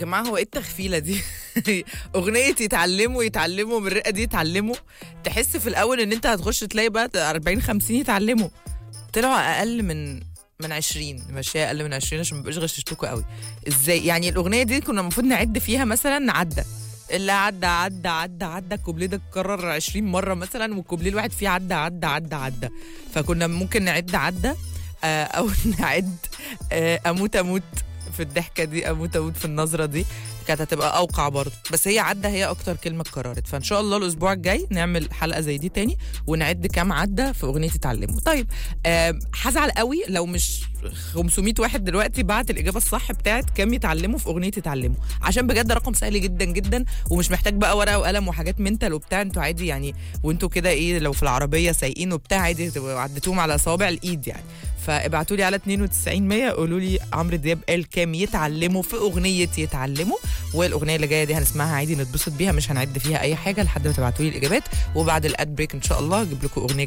جماعه هو ايه التخفيله دي اغنيه يتعلموا يتعلموا بالرقه دي يتعلموا تحس في الاول ان انت هتخش تلاقي بقى 40 50 يتعلموا طلعوا اقل من من 20 ماشيه اقل من 20 عشان ما بقاش غششتكوا قوي ازاي يعني الاغنيه دي كنا المفروض نعد فيها مثلا عدى اللي عدى عدى عدى عدى الكوبليه ده اتكرر 20 مره مثلا والكوبليه الواحد فيه عدى عدى عدى عدى فكنا ممكن نعد عدى آه، او نعد آه، اموت اموت في الضحكه دي اموت اموت في النظره دي كانت هتبقى اوقع برضه بس هي عدى هي اكتر كلمه اتكررت فان شاء الله الاسبوع الجاي نعمل حلقه زي دي تاني ونعد كام عدى في اغنيه اتعلموا طيب آه، هزعل قوي لو مش 500 واحد دلوقتي بعت الاجابه الصح بتاعت كام يتعلموا في اغنيه اتعلموا عشان بجد رقم سهل جدا جدا ومش محتاج بقى ورقه وقلم وحاجات منتال وبتاع انتوا عادي يعني وانتوا كده ايه لو في العربيه سايقين وبتاع عادي تبقوا عديتوهم على صوابع الايد يعني فابعتوا لي على 92 100 قولوا لي عمرو دياب قال كام يتعلموا في اغنيه يتعلموا والاغنيه اللي جايه دي هنسمعها عادي نتبسط بيها مش هنعد فيها اي حاجه لحد ما تبعتوا لي الاجابات وبعد الاد بريك ان شاء الله اجيب لكم اغنيه